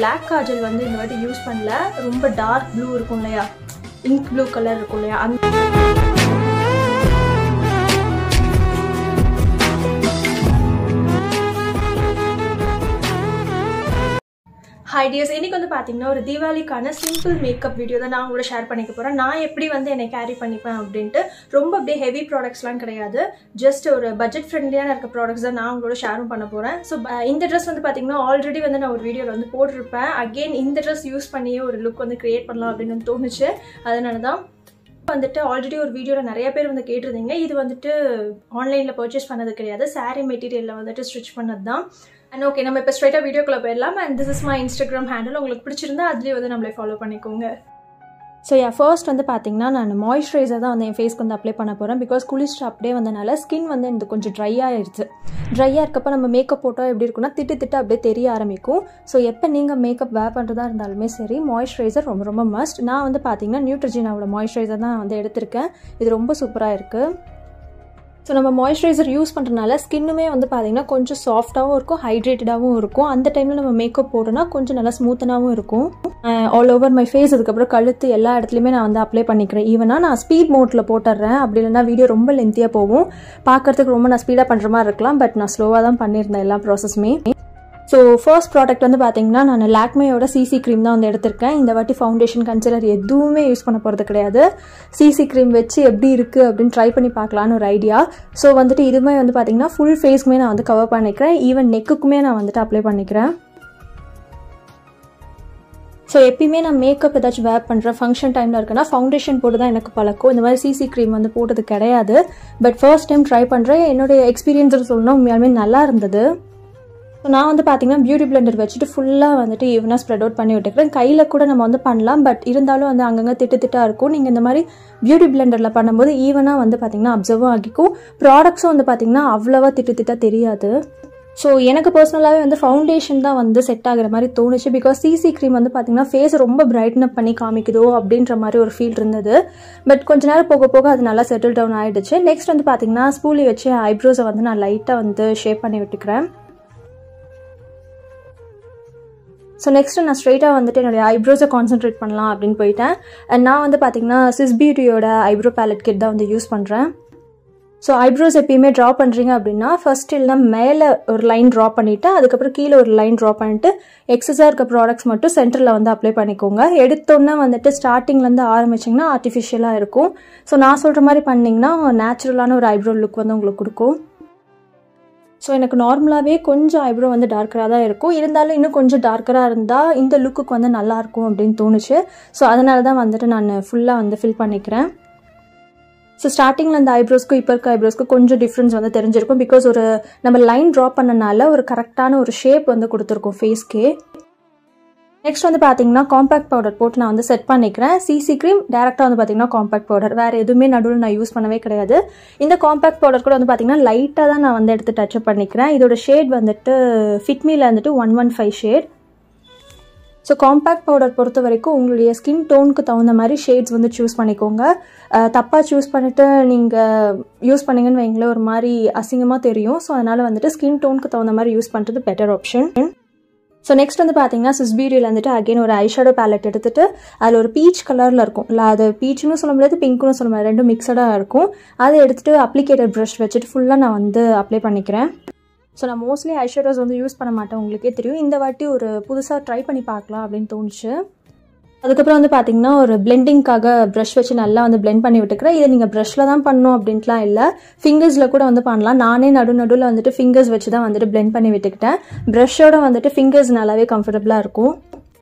Black Kajal வந்து இந்த வாட்டி யூஸ் பண்ணல ரொம்ப டார்க் ப்ளூ இருக்கும் இல்லையா இங்க் ப்ளூ கலர் இருக்கும் இல்லையா அந்த ஹாய் டியர்ஸ் இன்னைக்கு வந்து பார்த்தீங்கன்னா ஒரு தீபாவளிக்கான சிம்பிள் மேக்கப் வீடியோ தான் நான் உங்களோட ஷேர் பண்ணிக்க போகிறேன் நான் எப்படி வந்து என்னை கேரி பண்ணிப்பேன் அப்படின்ட்டு ரொம்ப அப்படியே ஹெவி ப்ராடக்ட்ஸ்லாம் கிடையாது ஜஸ்ட் ஒரு பட்ஜெட் ஃப்ரெண்ட்லியான இருக்க ப்ராடக்ட்ஸ் தான் நான் உங்களோட ஷேரும் பண்ண போகிறேன் ஸோ இந்த ட்ரெஸ் வந்து பார்த்தீங்கன்னா ஆல்ரெடி வந்து நான் ஒரு வீடியோவில் வந்து போட்டிருப்பேன் அகெயின் இந்த ட்ரெஸ் யூஸ் பண்ணியே ஒரு லுக் வந்து க்ரியேட் பண்ணலாம் அப்படின்னு வந்து தோணுச்சு அதனால தான் வந்துட்டு ஆல்ரெடி ஒரு வீடியோவில் நிறைய பேர் வந்து கேட்டிருந்தீங்க இது வந்துட்டு ஆன்லைனில் பர்ச்சேஸ் பண்ணது கிடையாது சாரீ மெட்டீரியலில் வந்துட்டு ஸ்டிச் பண்ணது தான் அண்ட் ஓகே நம்ம இப்போ ஸ்ட்ரைட்டாக வீடியோக்குள்ளே போயிடலாம் and this is my Instagram handle உங்களுக்கு பிடிச்சிருந்தா அதுலேயே வந்து நம்மளை ஃபாலோ பண்ணிக்கோங்க ஸோ என் ஃபர்ஸ்ட் வந்து பார்த்தீங்கன்னா நான் மாய்ஸ்சரைசர் தான் வந்து என் ஃபேஸ்க்கு வந்து அப்ளை பண்ண போகிறேன் பிகாஸ் குளிச்சுட்டு அப்படியே வந்தனால ஸ்கின் வந்து எனக்கு கொஞ்சம் ட்ரை ஆயிடுச்சு ட்ரையாக இருக்கப்போ நம்ம மேக்கப் போட்டால் எப்படி இருக்குன்னா திட்டு திட்டு அப்படியே தெரிய ஆரம்பிக்கும் ஸோ எப்போ நீங்கள் மேக்கப் வேர் பண்ணுறதா இருந்தாலுமே சரி மாய்ஸ்சரைசர் ரொம்ப ரொம்ப மஸ்ட் நான் வந்து பார்த்தீங்கன்னா நியூட்ரஜினாவோட மாய்ஸ்சரைசர் தான் வந்து எடுத்திருக்கேன் இது ரொம்ப சூப்பராக இருக்குது ஸோ நம்ம மாய்ஸ்சரைசர் யூஸ் பண்ணுறதுனால ஸ்கின்னுமே வந்து பார்த்திங்கன்னா கொஞ்சம் சாஃப்டாகவும் இருக்கும் ஹைட்ரேட்டடாகவும் இருக்கும் அந்த டைமில் நம்ம மேக்கப் போட்டோன்னா கொஞ்சம் நல்லா ஸ்மூத்தனாகவும் இருக்கும் ஆல் ஓவர் மை ஃபேஸ் அதுக்கப்புறம் கழுத்து எல்லா இடத்துலையுமே நான் வந்து அப்ளை பண்ணிக்கிறேன் ஈவனாக நான் ஸ்பீட் மோட்டில் போட்டுடுறேன் அப்படி இல்லைனா வீடியோ ரொம்ப லென்த்தியாக போகும் பார்க்குறதுக்கு ரொம்ப நான் ஸ்பீடாக பண்ணுற மாதிரி இருக்கலாம் பட் நான் ஸ்லோவாக தான் பண்ணியிருந்தேன் எல்லா ப்ராசஸுமே ஸோ ஃபர்ஸ்ட் ப்ராடக்ட் வந்து பார்த்தீங்கன்னா நான் லாக்மேயோட சிசி க்ரீம் தான் வந்து எடுத்திருக்கேன் இந்த வாட்டி ஃபவுண்டேஷன் கன்சிலர் எதுவுமே யூஸ் பண்ண போகிறது கிடையாது சிசி க்ரீம் வச்சு எப்படி இருக்குது அப்படின்னு ட்ரை பண்ணி பார்க்கலான்னு ஒரு ஐடியா ஸோ வந்துட்டு இதுவுமே வந்து பார்த்தீங்கன்னா ஃபுல் ஃபேஸ்க்குமே நான் வந்து கவர் பண்ணிக்கிறேன் ஈவன் நெக்குக்குமே நான் வந்துட்டு அப்ளை பண்ணிக்கிறேன் ஸோ எப்பயுமே நான் மேக்கப் ஏதாச்சும் வேர் பண்ணுறேன் ஃபங்க்ஷன் டைமில் இருக்குன்னா ஃபவுண்டேஷன் போட்டு தான் எனக்கு பழக்கம் இந்த மாதிரி சிசி க்ரீம் வந்து போட்டது கிடையாது பட் ஃபர்ஸ்ட் டைம் ட்ரை பண்ணுறேன் என்னுடைய எக்ஸ்பீரியன்ஸ் சொல்லணும் உண்மையாலுமே நல்லா இருந்தது ஸோ நான் வந்து பார்த்தீங்கன்னா பியூட்டி பிளெண்டர் வச்சுட்டு ஃபுல்லாக வந்துட்டு ஈவனாக ஸ்ப்ரெட் அவுட் பண்ணி விட்டுக்கிறேன் கையில் கூட நம்ம வந்து பண்ணலாம் பட் இருந்தாலும் வந்து அங்கங்கே திட்டு திட்டாக இருக்கும் நீங்கள் இந்த மாதிரி பியூட்டி பிளெண்டரில் பண்ணும்போது ஈவனாக வந்து பார்த்தீங்கன்னா அப்சர்வும் ஆகிக்கும் ப்ராடக்ட்ஸும் வந்து பார்த்தீங்கன்னா அவ்வளோவா திட்டு திட்டாக தெரியாது ஸோ எனக்கு பர்சனலாகவே வந்து ஃபவுண்டேஷன் தான் வந்து செட் ஆகிற மாதிரி தோணுச்சு பிகாஸ் சிசி க்ரீம் வந்து பார்த்தீங்கன்னா ஃபேஸ் ரொம்ப பிரைட்டன் அப் பண்ணி காமிக்குதோ அப்படின்ற மாதிரி ஒரு ஃபீல் இருந்தது பட் கொஞ்ச நேரம் போக போக அது நல்லா செட்டில் டவுன் ஆகிடுச்சு நெக்ஸ்ட் வந்து பார்த்தீங்கன்னா ஸ்பூலி வச்சு ஐப்ரோஸை வந்து நான் லைட்டாக வந்து ஷேப் பண்ணி விட்டுக்கிறேன் ஸோ நெக்ஸ்ட்டு நான் ஸ்ட்ரெயிட்டாக வந்துட்டு என்னுடைய ஐப்ரோஸை கான்சென்ட்ரேட் பண்ணலாம் அப்படின்னு போயிட்டேன் அண்ட் நான் வந்து பார்த்தீங்கன்னா சிஸ் பியூட்டியோட ஐப்ரோ பேலட் கிட் தான் வந்து யூஸ் பண்ணுறேன் ஸோ ஐப்ரோஸ் எப்பயுமே ட்ரா பண்ணுறீங்க அப்படின்னா ஃபர்ஸ்ட் இல்லைனா மேலே ஒரு லைன் ட்ரா பண்ணிவிட்டு அதுக்கப்புறம் கீழே ஒரு லைன் ட்ரா பண்ணிட்டு எக்ஸஸாக இருக்க ப்ராடக்ட்ஸ் மட்டும் சென்டரில் வந்து அப்ளை பண்ணிக்கோங்க எடுத்தோன்னே வந்துட்டு ஸ்டார்டிங்லேருந்து ஆரம்பிச்சிங்கன்னா ஆர்டிஃபிஷியலாக இருக்கும் ஸோ நான் சொல்கிற மாதிரி பண்ணிங்கன்னா நேச்சுரலான ஒரு ஐப்ரோ லுக் வந்து உங்களுக்கு கொடுக்கும் ஸோ எனக்கு நார்மலாகவே கொஞ்சம் ஐப்ரோ வந்து டார்க்கராக தான் இருக்கும் இருந்தாலும் இன்னும் கொஞ்சம் டார்க்கராக இருந்தால் இந்த லுக்குக்கு வந்து நல்லாயிருக்கும் அப்படின்னு தோணுச்சு ஸோ அதனால தான் வந்துட்டு நான் ஃபுல்லாக வந்து ஃபில் பண்ணிக்கிறேன் ஸோ ஸ்டார்டிங்கில் அந்த ஐப்ரோஸ்க்கும் இப்போ இருக்க ஐப்ரோஸ்க்கும் கொஞ்சம் டிஃப்ரென்ஸ் வந்து தெரிஞ்சிருக்கும் பிகாஸ் ஒரு நம்ம லைன் ட்ரா பண்ணனால ஒரு கரெக்டான ஒரு ஷேப் வந்து கொடுத்துருக்கோம் ஃபேஸ்க்கே நெக்ஸ்ட் வந்து பார்த்தீங்கன்னா காம்பேக்ட் பவுடர் போட்டு நான் வந்து செட் பண்ணிக்கிறேன் சிசி க்ரீம் டேரெக்டாக வந்து பார்த்தீங்கன்னா காம்பேக்ட் பவுடர் வேறு எதுவுமே நடுவில் நான் யூஸ் பண்ணவே கிடையாது இந்த காம்பேக்ட் பவுடர் கூட வந்து பார்த்தீங்கன்னா லைட்டாக தான் நான் வந்து எடுத்து டச்சப் பண்ணிக்கிறேன் இதோட ஷேட் வந்துட்டு ஃபிட்மியில் வந்துட்டு one one five shade so compact powder பொறுத்த வரைக்கும் உங்களுடைய ஸ்கின் டோனுக்கு தகுந்த மாதிரி ஷேட்ஸ் வந்து சூஸ் பண்ணிக்கோங்க தப்பாக சூஸ் பண்ணிவிட்டு நீங்கள் யூஸ் பண்ணிங்கன்னு வைங்களேன் ஒரு மாதிரி அசிங்கமாக தெரியும் ஸோ அதனால் வந்துட்டு ஸ்கின் டோனுக்கு தகுந்த மாதிரி யூஸ் பண்ணுறது பெட்டர் ஆப்ஷன் ஸோ நெக்ஸ்ட் வந்து பார்த்தீங்கன்னா சிஸ்பியூரியில் வந்துட்டு அகைன் ஒரு ஐஷேடோ பேலட் எடுத்துட்டு அதில் ஒரு பீச் கலரில் இருக்கும் இல்லை அது பீச்சுன்னு சொல்ல முடியாது பிங்க்னு சொல்ல முடியாது ரெண்டும் மிக்சடாக இருக்கும் அதை எடுத்துகிட்டு அப்ளிகேட்டர் ப்ரஷ் வச்சுட்டு ஃபுல்லாக நான் வந்து அப்ளை பண்ணிக்கிறேன் ஸோ நான் மோஸ்ட்லி ஐஷேடோஸ் வந்து யூஸ் பண்ண மாட்டேன் உங்களுக்கே தெரியும் இந்த வாட்டி ஒரு புதுசாக ட்ரை பண்ணி பார்க்கலாம் அப்படின்னு தோணுச்சு அதுக்கப்புறம் வந்து பார்த்தீங்கன்னா ஒரு பிளெண்டிங்காக ப்ரஷ் வச்சு நல்லா வந்து பிளெண்ட் பண்ணி விட்டுக்கிறேன் இதை நீங்கள் ப்ரஷில் தான் பண்ணணும் அப்படின்ட்டுலாம் இல்லை ஃபிங்கர்ஸில் கூட வந்து பண்ணலாம் நானே நடு நடுவில் வந்துட்டு ஃபிங்கர்ஸ் வச்சு தான் வந்துட்டு பிளெண்ட் பண்ணி விட்டுக்கிட்டேன் ப்ரஷோட வந்துட்டு ஃபிங்கர்ஸ் நல்லாவே கம்ஃபர்டபுளாக இருக்கும்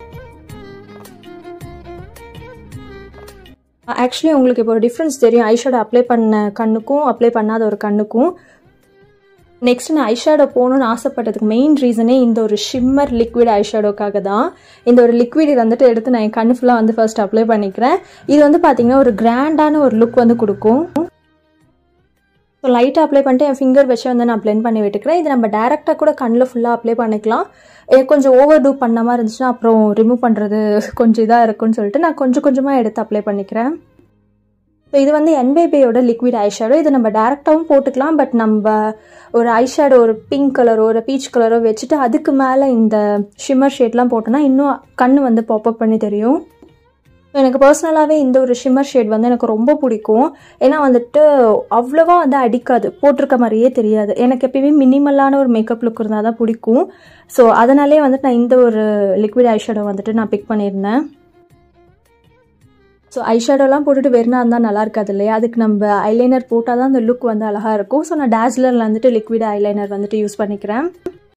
ஆக்சுவலி உங்களுக்கு இப்போ ஒரு டிஃப்ரென்ஸ் தெரியும் ஐஷேடோ அப்ளை பண்ண கண்ணுக்கும் அப்ளை பண்ணாத ஒரு கண்ணுக்கும் நெக்ஸ்ட் நான் ஐஷேடோ போகணும்னு ஆசைப்பட்டதுக்கு மெயின் ரீசனே இந்த ஒரு ஷிம்மர் லிக்விட் ஐஷேடோக்காக தான் இந்த ஒரு லிக்விட் இது வந்துட்டு எடுத்து நான் என் கண்ணு ஃபுல்லாக வந்து ஃபர்ஸ்ட் அப்ளை பண்ணிக்கிறேன் இது வந்து பார்த்தீங்கன்னா ஒரு கிராண்டான ஒரு லுக் வந்து கொடுக்கும் ஸோ லைட்டாக அப்ளை பண்ணிட்டு என் ஃபிங்கர் வச்சு வந்து நான் பிளெண்ட் பண்ணி விட்டுக்கிறேன் இது நம்ம டேரெக்டாக கூட கண்ணில் ஃபுல்லாக அப்ளை பண்ணிக்கலாம் கொஞ்சம் ஓவர் டூ பண்ண மாதிரி இருந்துச்சுன்னா அப்புறம் ரிமூவ் பண்ணுறது கொஞ்சம் இதாக இருக்குன்னு சொல்லிட்டு நான் கொஞ்சம் கொஞ்சமாக எடுத்து அப்ளை பண்ணிக்கிறேன் ஸோ இது வந்து என்பேபியோட லிக்விட் ஐஷேடோ இது நம்ம டேரெக்டாகவும் போட்டுக்கலாம் பட் நம்ம ஒரு ஐஷேடோ ஒரு பிங்க் கலரோ ஒரு பீச் கலரோ வச்சுட்டு அதுக்கு மேலே இந்த ஷிம்மர் ஷேட்லாம் போட்டோன்னா இன்னும் கண் வந்து பாப்அப் பண்ணி தெரியும் எனக்கு பர்சனலாகவே இந்த ஒரு ஷிம்மர் ஷேட் வந்து எனக்கு ரொம்ப பிடிக்கும் ஏன்னா வந்துட்டு அவ்வளோவா வந்து அடிக்காது போட்டிருக்க மாதிரியே தெரியாது எனக்கு எப்பயுமே மினிமலான ஒரு மேக்கப் லுக் இருந்தால் தான் பிடிக்கும் ஸோ அதனாலே வந்துட்டு நான் இந்த ஒரு லிக்விட் ஐஷேடோ வந்துட்டு நான் பிக் பண்ணியிருந்தேன் ஸோ ஐஷேடோலாம் போட்டுட்டு வெறுனா இருந்தால் நல்லா இருக்காது இல்லையா அதுக்கு நம்ம ஐலைனர் போட்டால் தான் அந்த லுக் வந்து அழகாக இருக்கும் ஸோ நான் டேஸ்லரில் வந்துட்டு லிக்விட் ஐலைனர் வந்துட்டு யூஸ் பண்ணிக்கிறேன்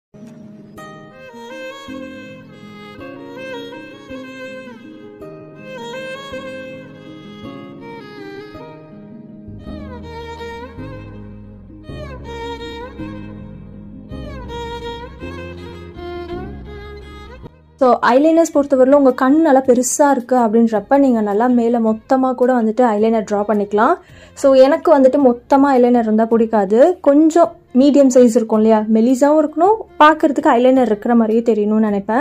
ஸோ ஐலைனர்ஸ் பொறுத்தவரையிலும் உங்கள் கண் நல்லா பெருசாக இருக்குது அப்படின்றப்ப நீங்கள் நல்லா மேலே மொத்தமாக கூட வந்துட்டு ஐலைனர் ட்ரா பண்ணிக்கலாம் ஸோ எனக்கு வந்துட்டு மொத்தமாக ஐலைனர் இருந்தால் பிடிக்காது கொஞ்சம் மீடியம் சைஸ் இருக்கும் இல்லையா மெலிசாவும் இருக்கணும் பார்க்குறதுக்கு ஐலைனர் இருக்கிற மாதிரியே தெரியணும்னு நினைப்பேன்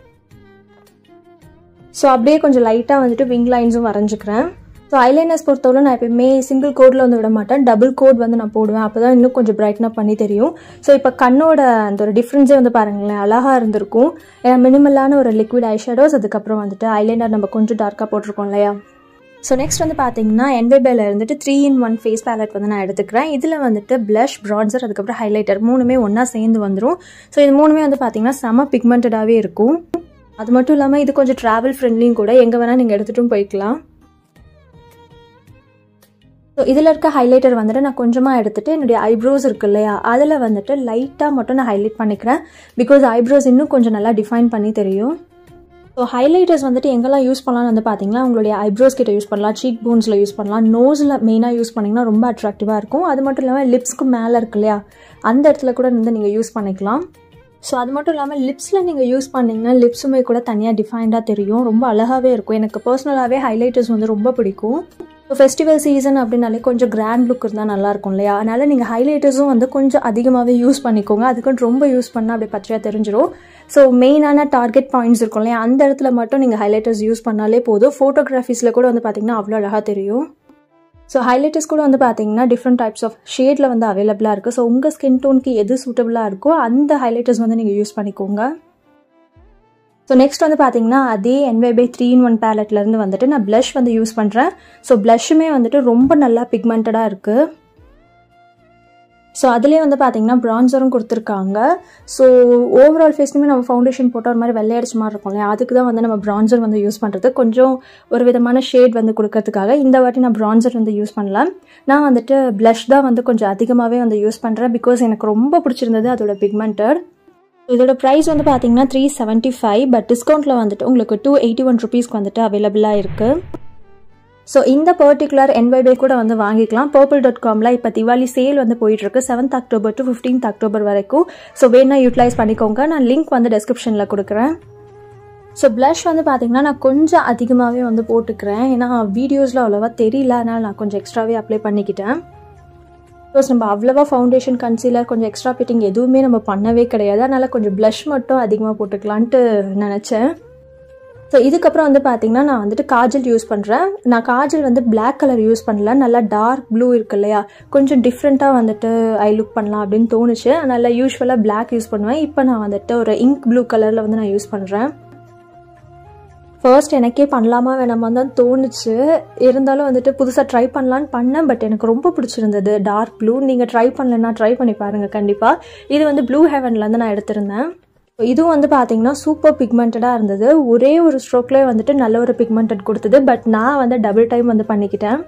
ஸோ அப்படியே கொஞ்சம் லைட்டாக வந்துட்டு விங் லைன்ஸும் வரைஞ்சிக்கிறேன் ஸோ ஐலைனர்ஸ் பொறுத்தவரை நான் எப்பயுமே சிங்கிள் கோடில் வந்து விட மாட்டேன் டபுள் கோட் வந்து நான் போடுவேன் அப்போ தான் இன்னும் கொஞ்சம் பிரைட்னப் பண்ணி தெரியும் ஸோ இப்போ கண்ணோட அந்த ஒரு டிஃப்ரென்ஸே வந்து பாருங்களேன் அழகாக இருந்திருக்கும் ஏன்னா மினிமலான ஒரு லிக்விட் ஐஷேடோஸ் அதுக்கப்புறம் வந்துட்டு ஐலைனர் நம்ம கொஞ்சம் டார்க்காக போட்டிருக்கோம் இல்லையா ஸோ நெக்ஸ்ட் வந்து பார்த்தீங்கன்னா என்பேபேல இருந்துட்டு three in one face palette வந்து நான் எடுத்துக்கிறேன் இதில் வந்துட்டு ப்ளஷ் ப்ரான்சர் அதுக்கப்புறம் ஹைலைட்டர் மூணுமே ஒன்றா சேர்ந்து வந்துடும் ஸோ இது மூணுமே வந்து பார்த்தீங்கன்னா செம பிக்மெண்டடாகவே இருக்கும் அது மட்டும் இல்லாமல் இது கொஞ்சம் ட்ராவல் ஃப்ரெண்ட்லியும் கூட எங்கே வேணால் நீங்கள் எடுத்துகிட்டும் போய்க்கலாம் ஸோ இதில் இருக்க ஹைலைட்டர் வந்துட்டு நான் கொஞ்சமாக எடுத்துகிட்டு என்னுடைய ஐப்ரோஸ் இருக்கு இல்லையா அதில் வந்துட்டு லைட்டாக மட்டும் நான் ஹைலைட் பண்ணிக்கிறேன் பிகாஸ் ஐப்ரோஸ் இன்னும் கொஞ்சம் நல்லா டிஃபைன் பண்ணி தெரியும் ஸோ ஹைலைட்டர்ஸ் வந்துட்டு எங்கெல்லாம் யூஸ் பண்ணலாம்னு வந்து பார்த்தீங்கன்னா உங்களுடைய ஐப்ரோஸ் கிட்ட யூஸ் பண்ணலாம் சீக் போன்ஸில் யூஸ் பண்ணலாம் நோஸில் மெயினாக யூஸ் பண்ணிங்கன்னா ரொம்ப அட்ராக்டிவாக இருக்கும் அது மட்டும் இல்லாமல் லிப்ஸ்க்கு மேலே இருக்கு இல்லையா அந்த இடத்துல கூட வந்து நீங்கள் யூஸ் பண்ணிக்கலாம் ஸோ அது மட்டும் இல்லாமல் லிப்ஸில் நீங்கள் யூஸ் பண்ணிங்கன்னா லிப்ஸுமே கூட தனியாக டிஃபைன்டாக தெரியும் ரொம்ப அழகாகவே இருக்கும் எனக்கு பர்சனலாகவே ஹைலைட்டர்ஸ் வந்து ரொம்ப பிடிக்கும் ஸோ ஃபெஸ்டிவல் சீசன் அப்படின்னாலே கொஞ்சம் கிராண்ட் லுக் இருந்தால் நல்லாயிருக்கும் இல்லையா அதனால் நீங்கள் ஹைலைட்டர்ஸும் வந்து கொஞ்சம் அதிகமாகவே யூஸ் பண்ணிக்கோங்க அதுக்குன்னு ரொம்ப யூஸ் பண்ணால் அப்படி பச்சையாக தெரிஞ்சிடும் ஸோ மெயினான டார்கெட் பாயிண்ட்ஸ் இருக்கும் இல்லையா அந்த இடத்துல மட்டும் நீங்கள் ஹைலைட்டர்ஸ் யூஸ் பண்ணாலே போதும் ஃபோட்டோகிராஃபிஸில் கூட வந்து பார்த்திங்கன்னா அவ்வளோ அழகாக தெரியும் ஸோ ஹைலைட்டர்ஸ் கூட வந்து பார்த்தீங்கன்னா டிஃப்ரெண்ட் டைப்ஸ் ஆஃப் ஷேடில் வந்து அவைலபிளாக இருக்குது ஸோ உங்கள் ஸ்கின் டோனுக்கு எது சூட்டபுளாக இருக்கோ அந்த ஹைலைட்டர்ஸ் வந்து நீங்கள் யூஸ் பண்ணிக்கோங்க ஸோ நெக்ஸ்ட் வந்து பார்த்தீங்கன்னா அதே NY Bae three in one பேலட்லேருந்து வந்துட்டு நான் ப்ளஷ் வந்து யூஸ் பண்ணுறேன் ஸோ ப்ளஷ்ஷுமே வந்துட்டு ரொம்ப நல்லா பிக்மெண்டடாக இருக்குது ஸோ அதுலேயே வந்து பார்த்தீங்கன்னா ப்ரான்சரும் கொடுத்துருக்காங்க ஸோ ஓவரால் ஃபேஸ்க்குமே நம்ம ஃபவுண்டேஷன் போட்டால் ஒரு மாதிரி வெள்ளையடிச்ச மாதிரி இருக்கும் இல்லையா அதுக்கு தான் வந்து நம்ம ப்ரான்சர் வந்து யூஸ் பண்ணுறது கொஞ்சம் ஒரு விதமான ஷேட் வந்து கொடுக்கறதுக்காக இந்த வாட்டி நான் ப்ரான்சர் வந்து யூஸ் பண்ணல நான் வந்துட்டு ப்ளஷ் தான் வந்து கொஞ்சம் அதிகமாகவே வந்து யூஸ் பண்ணுறேன் பிகாஸ் எனக்கு ரொம்ப பிடிச்சிருந்தது அதோட பிக்மெண்டட் இதோட ப்ரைஸ் வந்து பார்த்தீங்கன்னா த்ரீ செவன்ட்டி ஃபைவ் பட் டிஸ்கவுண்ட்டில் வந்துட்டு உங்களுக்கு டூ எயிட்டி ஒன் ருபீஸ்க்கு வந்துட்டு அவைலபிளாக இருக்குது ஸோ இந்த பர்டிகுலர் என்வைபே கூட வந்து வாங்கிக்கலாம் பர்பிள் டாட் காமில் இப்போ திவாலி சேல் வந்து போயிட்டுருக்கு seventh October to fifteenth October வரைக்கும் ஸோ வேணா யூட்டிலைஸ் பண்ணிக்கோங்க நான் லிங்க் வந்து டிஸ்கிரிப்ஷனில் கொடுக்குறேன் ஸோ ப்ளஷ் வந்து பார்த்தீங்கன்னா நான் கொஞ்சம் அதிகமாகவே வந்து போட்டுக்கிறேன் ஏன்னா வீடியோஸில் அவ்வளோவா தெரியல அதனால் நான் கொஞ்சம் எக்ஸ்ட்ராவே அப்ளை பண்ணிக்கிட்டேன் பிகாஸ் நம்ம அவ்வளோவா ஃபவுண்டேஷன் கன்சீலர் கொஞ்சம் எக்ஸ்ட்ரா ஃபிட்டிங் எதுவுமே நம்ம பண்ணவே கிடையாது அதனால் கொஞ்சம் ப்ளஷ் மட்டும் அதிகமாக போட்டுக்கலான்ட்டு நினச்சேன் ஸோ இதுக்கப்புறம் வந்து பார்த்தீங்கன்னா நான் வந்துட்டு காஜல் யூஸ் பண்ணுறேன் நான் காஜல் வந்து பிளாக் கலர் யூஸ் பண்ணல நல்லா டார்க் ப்ளூ இருக்கு இல்லையா கொஞ்சம் டிஃப்ரெண்ட்டாக வந்துட்டு ஐ லுக் பண்ணலாம் அப்படின்னு தோணுச்சு அதனால் யூஸ்வலாக பிளாக் யூஸ் பண்ணுவேன் இப்போ நான் வந்துட்டு ஒரு இங்க் ப்ளூ கலரில் வந்து நான் யூஸ் பண்ணுறேன் ஃபர்ஸ்ட் எனக்கே பண்ணலாமா வேணாமா தான் தோணுச்சு இருந்தாலும் வந்துட்டு புதுசாக ட்ரை பண்ணலான்னு பண்ணேன் பட் எனக்கு ரொம்ப பிடிச்சிருந்தது டார்க் ப்ளூ நீங்கள் ட்ரை பண்ணலன்னா ட்ரை பண்ணி பாருங்கள் கண்டிப்பாக இது வந்து ப்ளூ ஹெவன்லேருந்து நான் எடுத்திருந்தேன் இதுவும் வந்து பார்த்தீங்கன்னா சூப்பர் பிக்மெண்டடாக இருந்தது ஒரே ஒரு ஸ்ட்ரோக்லேயே வந்துட்டு நல்ல ஒரு பிக்மெண்டட் கொடுத்தது பட் நான் வந்து டபுள் டைம் வந்து பண்ணிக்கிட்டேன்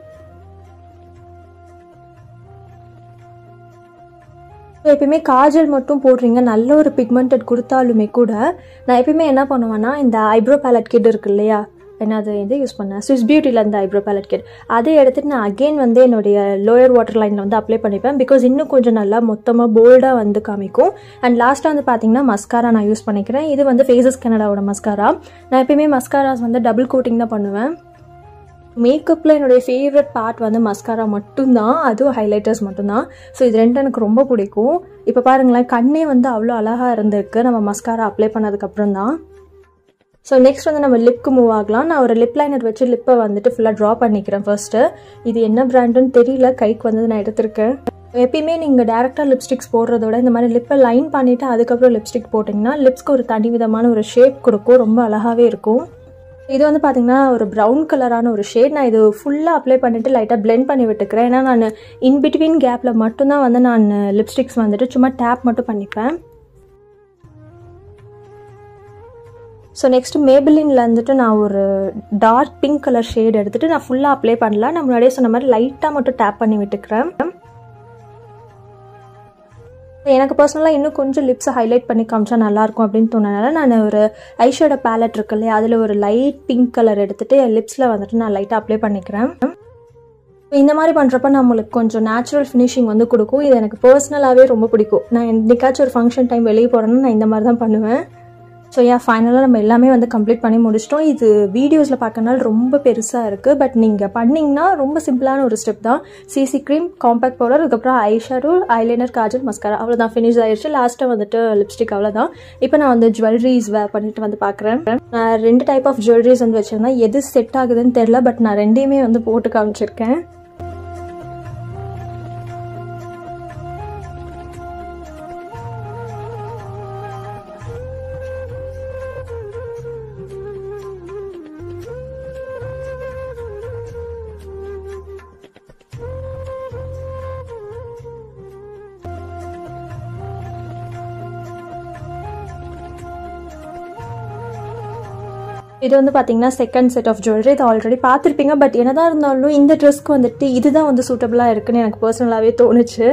எப்பயுமே காஜல் மட்டும் போடுறீங்க நல்ல ஒரு பிக்மெண்டட் கொடுத்தாலுமே கூட நான் எப்பயுமே என்ன பண்ணுவேன்னா இந்த ஐப்ரோ பேலட் கிட் இருக்கு இல்லையா என்ன அது எது யூஸ் பண்ணேன் ஸ்விஸ் பியூட்டியில் இருந்த ஐப்ரோ பேலட் கிட் அதை எடுத்துட்டு நான் அகெயின் வந்து என்னுடைய லோயர் வாட்டர் லைனில் வந்து அப்ளை பண்ணிப்பேன் பிகாஸ் இன்னும் கொஞ்சம் நல்லா மொத்தமாக போல்டாக வந்து காமிக்கும் அண்ட் லாஸ்ட்டாக வந்து பார்த்தீங்கன்னா மஸ்காரா நான் யூஸ் பண்ணிக்கிறேன் இது வந்து ஃபேஸஸ் கனடாவோட மஸ்காரா நான் எப்பயுமே மஸ்காராஸ் வந்து டபுள் கோட்டிங் தான் பண்ணுவேன் மேக்கப்பில் என்னுடைய ஃபேவரட் பார்ட் வந்து மஸ்காரா மட்டும்தான் அதுவும் ஹைலைட்டர்ஸ் மட்டும்தான் ஸோ இது ரெண்டும் எனக்கு ரொம்ப பிடிக்கும் இப்போ பாருங்களேன் கண்ணே வந்து அவ்வளோ அழகாக இருந்திருக்கு நம்ம மஸ்காரா அப்ளை பண்ணதுக்கப்புறம் தான் ஸோ நெக்ஸ்ட் வந்து நம்ம லிப்க்கு மூவ் ஆகலாம் நான் ஒரு லிப் லைனர் வச்சு லிப்பை வந்துட்டு ஃபுல்லாக ட்ரா பண்ணிக்கிறேன் ஃபர்ஸ்ட்டு இது என்ன பிராண்டுன்னு தெரியல கைக்கு வந்து நான் எடுத்திருக்கேன் எப்பயுமே நீங்கள் டேரெக்டாக லிப்ஸ்டிக்ஸ் போடுறதோட இந்த மாதிரி லிப்பை லைன் பண்ணிவிட்டு அதுக்கப்புறம் லிப்ஸ்டிக் போட்டிங்கன்னா லிப்ஸ்க்கு ஒரு தனி விதமான ஒரு ஷேப் கொடுக்கும் ரொம்ப அழகாகவே இருக்கும் இது வந்து பார்த்தீங்கன்னா ஒரு ப்ரௌன் கலரான ஒரு ஷேட் நான் இது ஃபுல்லாக அப்ளை பண்ணிவிட்டு லைட்டாக பிளெண்ட் பண்ணி விட்டுக்கிறேன் ஏன்னா நான் இன் பிட்வீன் கேப்பில் மட்டும்தான் வந்து நான் லிப்ஸ்டிக்ஸ் வந்துட்டு சும்மா டேப் மட்டும் பண்ணிப்பேன் ஸோ நெக்ஸ்ட் மேபிளின்ல வந்துட்டு நான் ஒரு டார்க் பிங்க் கலர் ஷேட் எடுத்துட்டு நான் ஃபுல்லாக அப்ளை பண்ணல நான் முன்னாடியே சொன்ன மாதிரி லைட்டாக மட்டும் டேப் பண்ணி விட்டுக்கிறேன் எனக்கு பர்சனலாக இன்னும் கொஞ்சம் லிப்ஸை ஹைலைட் பண்ணி காமிச்சா நல்லாயிருக்கும் அப்படின்னு தோணுனால நான் ஒரு ஐஷோட பேலட் இருக்கு இல்லையா அதில் ஒரு லைட் பிங்க் கலர் எடுத்துட்டு என் லிப்ஸில் வந்துட்டு நான் லைட்டாக அப்ளை பண்ணிக்கிறேன் இந்த மாதிரி பண்ணுறப்ப நம்மளுக்கு கொஞ்சம் நேச்சுரல் ஃபினிஷிங் வந்து கொடுக்கும் இது எனக்கு பர்சனலாகவே ரொம்ப பிடிக்கும் நான் என்னைக்காச்சும் ஒரு ஃபங்க்ஷன் டைம் வெளியே போகிறேன்னா நான் இந்த மாதிரி தான் பண்ணுவேன் ஸோ யா ஃபைனலாக நம்ம எல்லாமே வந்து கம்ப்ளீட் பண்ணி முடிச்சிட்டோம் இது வீடியோஸில் பார்க்கறனால ரொம்ப பெருசாக இருக்குது பட் நீங்கள் பண்ணிங்கன்னா ரொம்ப சிம்பிளான ஒரு ஸ்டெப் தான் சிசி க்ரீம் காம்பேக்ட் பவுடர் அதுக்கப்புறம் eye shadow eyeliner kajal mascara அவ்வளோதான் ஃபினிஷ் ஆயிடுச்சு லாஸ்ட்டாக வந்துட்டு லிப்ஸ்டிக் அவ்வளோதான் இப்போ நான் வந்து ஜுவல்லரிஸ் வேர் பண்ணிட்டு வந்து பார்க்குறேன் நான் ரெண்டு டைப் ஆஃப் ஜுவல்லரிஸ் வந்து வச்சுருந்தேன் எது செட் ஆகுதுன்னு தெரில பட் நான் ரெண்டையுமே வந்து போட்டு காமிச்சிருக்கேன் இது வந்து பார்த்தீங்கன்னா செகண்ட் செட் ஆஃப் ஜுவல்லரி இது ஆல்ரெடி பார்த்துருப்பீங்க பட் என்னதான் இருந்தாலும் இந்த ட்ரெஸ்க்கு வந்துட்டு இதுதான் வந்து சூட்டபுளாக இருக்குன்னு எனக்கு பர்சனலாகவே தோணுச்சு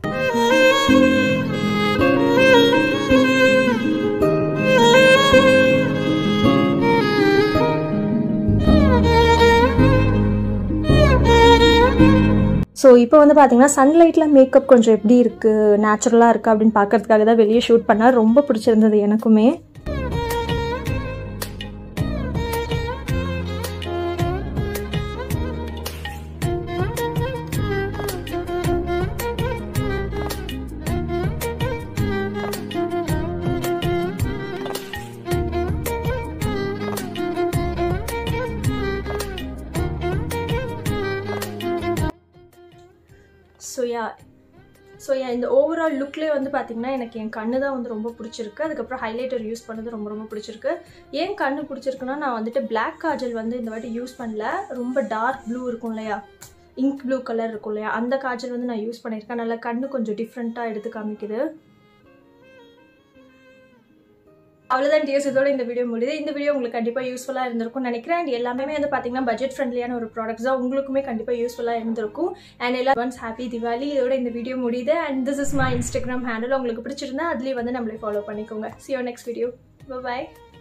ஸோ இப்போ வந்து பார்த்தீங்கன்னா சன்லைட்டில் மேக்கப் கொஞ்சம் எப்படி இருக்குது நேச்சுரலாக இருக்குது அப்படின்னு பார்க்கறதுக்காக தான் வெளியே ஷூட் பண்ணால் ரொம்ப பிடிச்சிருந்தது எனக்குமே ஸோ யா ஸோ யா இந்த ஓவரால் லுக்லேயே வந்து பார்த்தீங்கன்னா எனக்கு என் கண்ணு தான் வந்து ரொம்ப பிடிச்சிருக்கு அதுக்கப்புறம் ஹைலைட்டர் யூஸ் பண்ணது ரொம்ப ரொம்ப பிடிச்சிருக்கு ஏன் கண்ணு பிடிச்சிருக்குன்னா நான் வந்துட்டு பிளாக் காஜல் வந்து இந்த வாட்டி யூஸ் பண்ணல ரொம்ப டார்க் ப்ளூ இருக்கும் இல்லையா இங்க் ப்ளூ கலர் இருக்கும் இல்லையா அந்த காஜல் வந்து நான் யூஸ் பண்ணியிருக்கேன் நல்லா கண்ணு கொஞ்சம் டிஃப்ரெண்ட்டாக எடுத்து காமிக்குது அவ்வளோதான் டியர்ஸ் இதோட இந்த வீடியோ முடியுது இந்த வீடியோ உங்களுக்கு கண்டிப்பாக யூஸ்ஃபுல்லாக இருந்திருக்கும்னு நினைக்கிறேன் அண்ட் எல்லாமே வந்து பார்த்தீங்கன்னா பட்ஜெட் ஃப்ரெண்ட்லியான ஒரு ப்ராடக்ட்ஸ் தான் உங்களுக்குமே கண்டிப்பாக யூஸ்ஃபுல்லாக இருந்திருக்கும் அண்ட் எல்லா ஒன்ஸ் ஹாப்பி திவாலி இதோட இந்த வீடியோ முடியுது and this is my Instagram handle உங்களுக்கு பிடிச்சிருந்தா அதுலேயே வந்து நம்மளே ஃபாலோ பண்ணிக்கோங்க see your next video bye